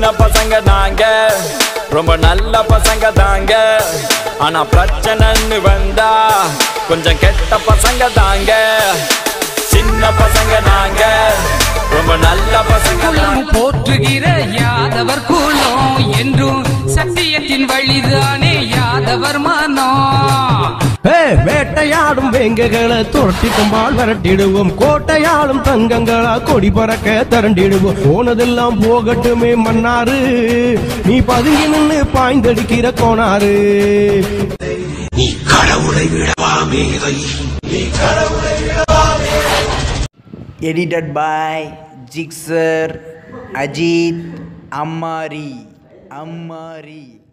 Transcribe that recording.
சின்ன பசங்க நாங்க ரொம்ப நல்ல பசங்க தாங்க ஆனா பிரச்சனைன்னு வந்தா கொஞ்சம் கெட்ட பசங்க தாங்க சின்ன பசங்க நாங்க ரொம்ப நல்ல பசங்க தாங்க குலம் போற்றுகிற யாதவர் குலம் என்றும் சத்தியத்தின் வழிதானே யாதவர் மனம் ஏ, வேட்டையாடும் வேங்கைகளை துரட்டி கும்பால் விரட்டிடுவோம் கோட்டையாடும் தங்கங்களா கொடி பறக்க திரண்டிடுவோம் போனதெல்லாம் போகட்டுமே மன்னாரு நீ பதுங்கி நின்னு பாய்ந்தடிக்கிற கோனாரு edited by Jixer Ajit Ammari Ammari